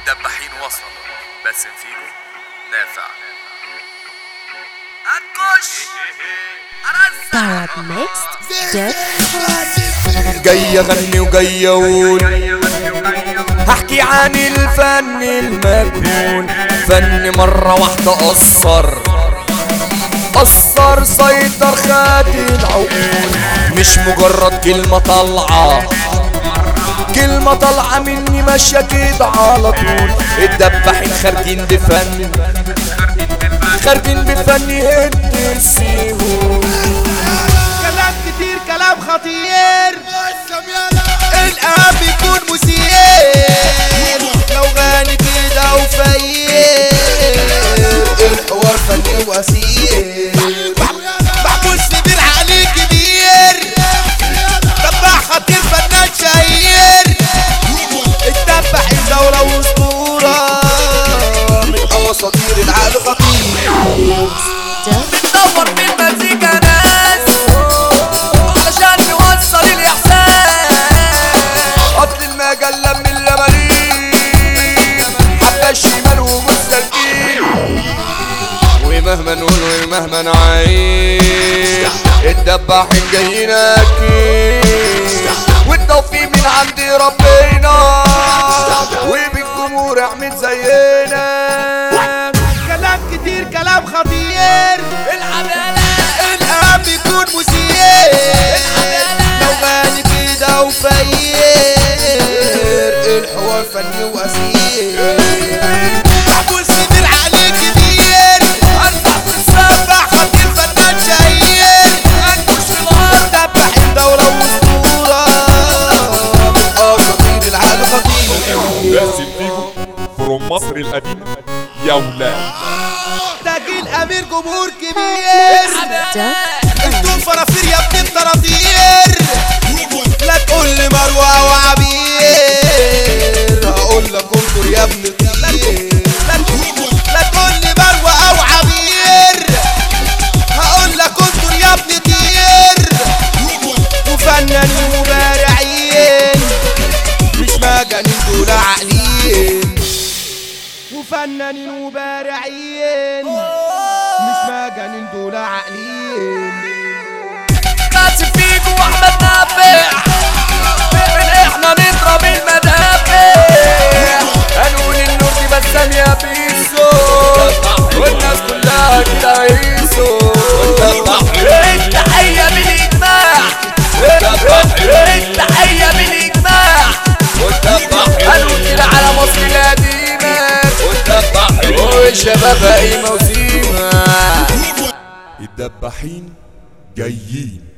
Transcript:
الدباحين وصلوا باسم فيجو نافع هتخش Arab Mixed Def جاي اغني وجاي اقول هحكي عن الفن المجنون فن مرة واحدة أثر أثر سيطر خد العقول مش مجرد كلمة طالعة كلمة طالعة مني ماشية كده على طول الدباحين خارجين بفن خارجين بفن يهد السيهون كلام كتير كلام خطير الأهم يكون مثير لو غني كده وفير الحوار فني وأسير محمود سمير عليه كبير دباح خطير فنان شهير الدباح الدولة واسطورة من أساطير العقل خطير Def بتدور في المزيكا ناس علشان نوصل الإحساس قتل المجلة من اللمالين حتى الشمال ومستقيم ومهما نقول ومهما نعيش الدباحين جايين أكيد والتوفيق من عند ربنا وبالجمهور اعمل زينا كلام كتير كلام خطير العدالة الأهم يكون مثير لو غني كده وفير الحوار فني وأسير محمود سمير عليه كبير ارفع في السما دبح خطير فنان شهير انكش في الارض دبح الدولة واسطورة اه خطير العقل خطير باسم فيجو فروم مصر القديمة يا ولاد تاج الأمير جمهور كبير Def انتوا فرافير يا ابن الطراطير لا تقول لي مروه وعبير هقول لك انظر يا ابن الطير لا تقول لي مروه او عبير هقول لك انظر يا ابن طير وفنانين وبارعين مش مجانين دول عاقلين وفنانين وبارعين مش مجانين دول عاقلين باسم فيجو واحمد نافع من احنا نضرب المدافع هنقول النور دي بسام يا بيسو والناس كلها كده عيسو التحية بالاجماع التحية بالاجماع هنقول كده على مصر القديمة والشباب قايمة وسيمة الدباحين جايين